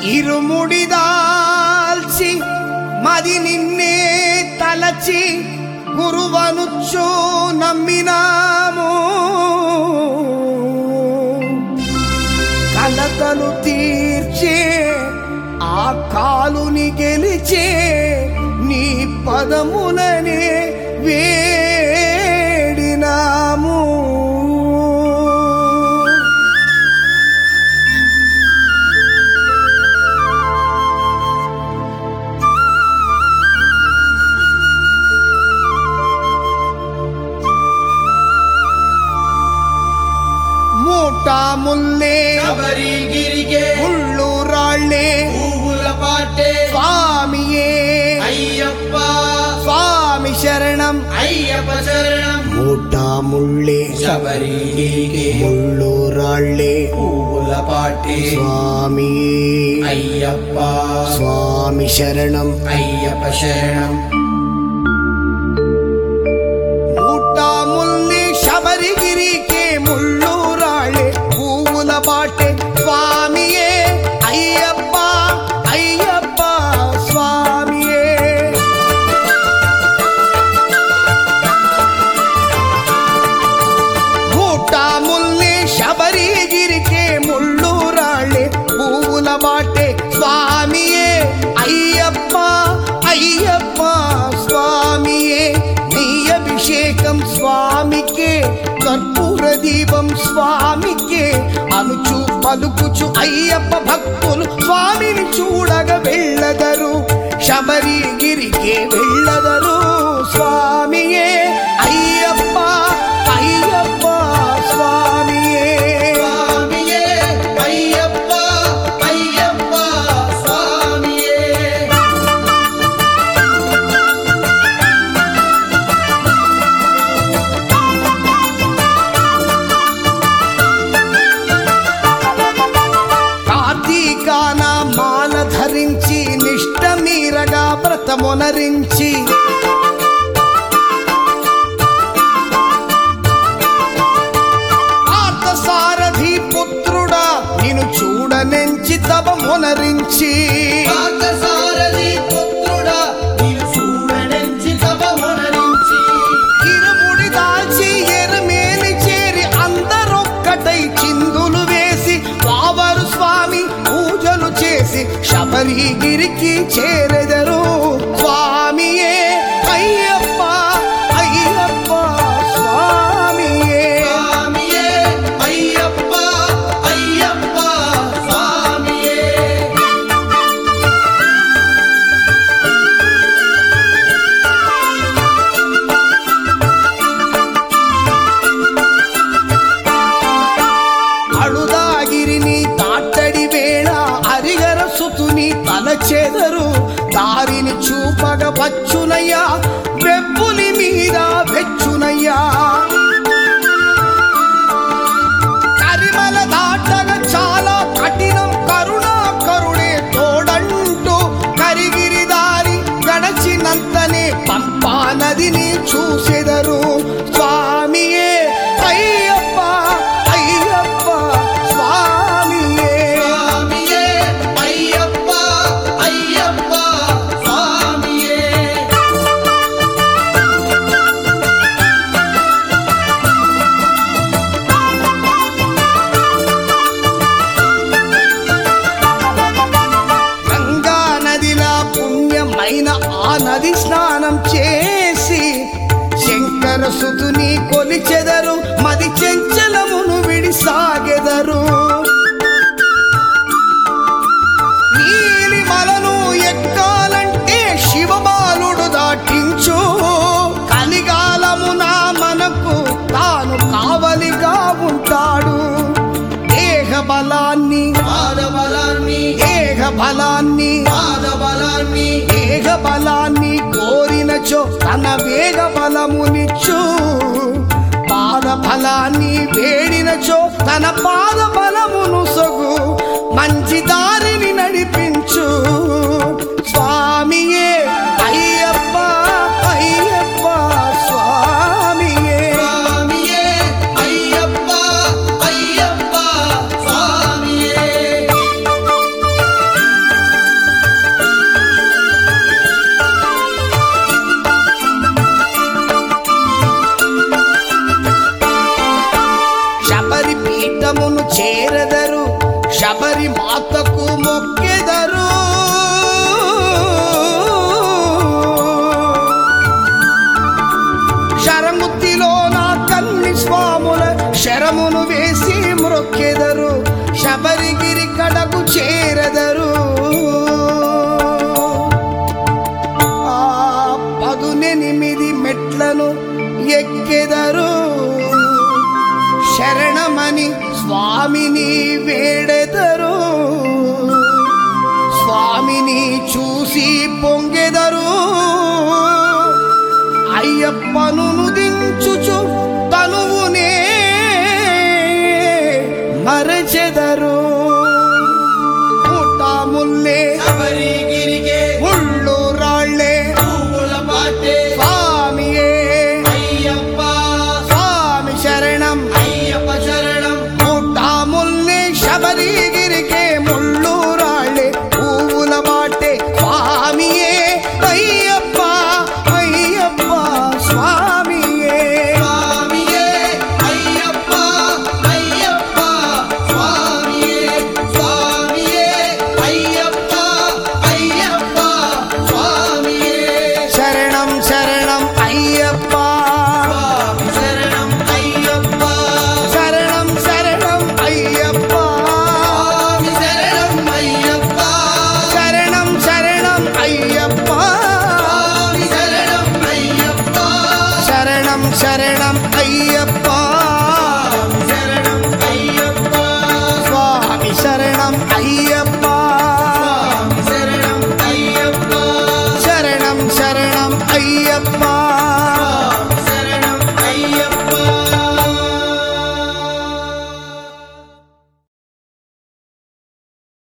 ఇరుముడిదాల్చి మది నిన్నే తలచి గురువనుచు నమ్మినాము కలతలు తీర్చే ఆ కాలుని గెలిచే నీ పదములనే వేడినాము మూటా ముల్లే శబరిగిరిగే ముళ్ళు రాళ్ళే పువ్వుల పాటే స్వామియే అయ్యప్ప స్వామి శరణం అయ్యప్ప శరణం మూటా ముళ్ళే శబరిగిరిగే ముళ్ళు రాళ్ళే పువ్వుల పాటే స్వామి అయ్యప్ప స్వామి శరణం అయ్యప్ప శరణం మూటా ముల్లి శబరిగిరికే ముళ్ళు రాళ్ళే పువ్వుల బాటే స్వామియే అయ్యప్ప అయ్యప్ప స్వామియే మూటా ముల్లి శబరిగిరికే ముళ్ళు రాళ్ళే పువ్వుల బాటే స్వామియే అయ్యప్ప అయ్యప్ప స్వామియే నీ అభిషేకం స్వామికే కర్పూర దీపం స్వామికే అనుచు పలుకుచు అయ్యప్ప భక్తులు స్వామిని చూడగ వెళ్ళదరు శబరిగిరికే వెళ్ళదరు స్వామియే అయ్యప్ప అయ్యప్ప స్వామియే స్వామియే అయ్యప్ప అయ్యప్ప స్వామియే కార్తీకాన మాల ధరించి నిష్ట మీరగా వ్రతమునరించి పార్థసారథి పుత్రుడా నిన్ను చూడనెంచి తపమునరించి పార్థసారథి పుత్రుడా నీవు చూడనెంచి తపమునరించి ఇరుముడి దాల్చి ఎరుమేలి చేరి అందరొక్కటై చిందులు వేసి వావరు స్వామి పూజలు చేసి శబరిగిరికి చేరెదరు స్వామియే అయ్యప్ప అయ్యప్ప స్వామియే స్వామియే అయ్యప్ప అయ్యప్ప స్వామియే అడుదాగిరిని తాట్టడి వేళ అరిగర సుతుని తలచెదరు దారిని చూపగ వచ్చునయ్యా వెప్పులి మీద వెచ్చునయ్యా కరిమల దాటగ చాలా కఠినం కరుణా కరుడే తోడంటూ కరిగిరి దారి గడచినంతనే పంపా నదిని చూసెదరు స్వామియే అయ్యప్ప అయ్యప్ప స్వామియే స్వామియే అయ్యప్ప అయ్యప్ప స్వామియే గంగా నదిలా పుణ్యమైన ఆ నది స్నానం చేసి శంకర సుతుని కొలిచెదరు మది చెంచలమును విడిసాగెదరు నీలిమలను ఎక్కాలంటే శివబాలుడు దాటించు కలిగాలమున మనకు తాను కావలిగా ఉంటాడు దేహ బలాన్ని పాద బలాన్ని ఏహ బలాన్ని పాద బలాన్ని వేగ బలాన్ని కోరినచో తన వేగ బలమునిచ్చు పాద బలాన్ని వేడినచో తన పాద బలమును సొగు మంచి దారిని నడిపించు స్వామియే అయ్యప్ప అయ్యప్ప స్వామియే స్వామియే అయ్యప్ప అయ్యప్ప స్వామియే చేరదరు శబరి మాతకు మొక్కెదరు శరముత్తిలో నా కన్ని స్వాముల శరమును వేసి మ్రొక్కెదరు శబరిగిరి కడకు చేరదరు ఆ పదునెనిమిది మెట్లను ఎక్కెదరు శరణమని స్వామిని వేడెదరు స్వామిని చూసి పొంగెదరు అయ్యప్పను దించుచు తనువునే మరచెదరు ముట్టాముల్లే శబరిగిరికే ముళ్ళు రాళ్ళే పువ్వుల పాటే స్వామియే అయ్యప్ప స్వామి శరణం అయ్యప్ప శరణం ముట్టాముల్లే శబరిగిరికే ముళ్ళు రాళ్ళే పువ్వుల బాటే స్వామియే అయ్యప్ప అయ్యప్ప స్వామియే స్వామియే అయ్యప్ప అయ్యప్ప స్వామియే స్వామియే అయ్యప్ప అయ్యప్ప స్వామియే శరణం శరణం అయ్యప్ప స్వామి శరణం అయ్యప్ప శరణం శరణం అయ్యప్ప స్వామి శరణం అయ్యప్ప శరణం శరణం అయ్యప్ప స్వామి శరణం అయ్యప్ప శరణం శరణం అయ్యప్ప శరణం అయ్యప్ప స్వామి శరణం అయ్యప్ప స్వామి శరణం అయ్యప్ప శరణం శరణం అయ్యప్ప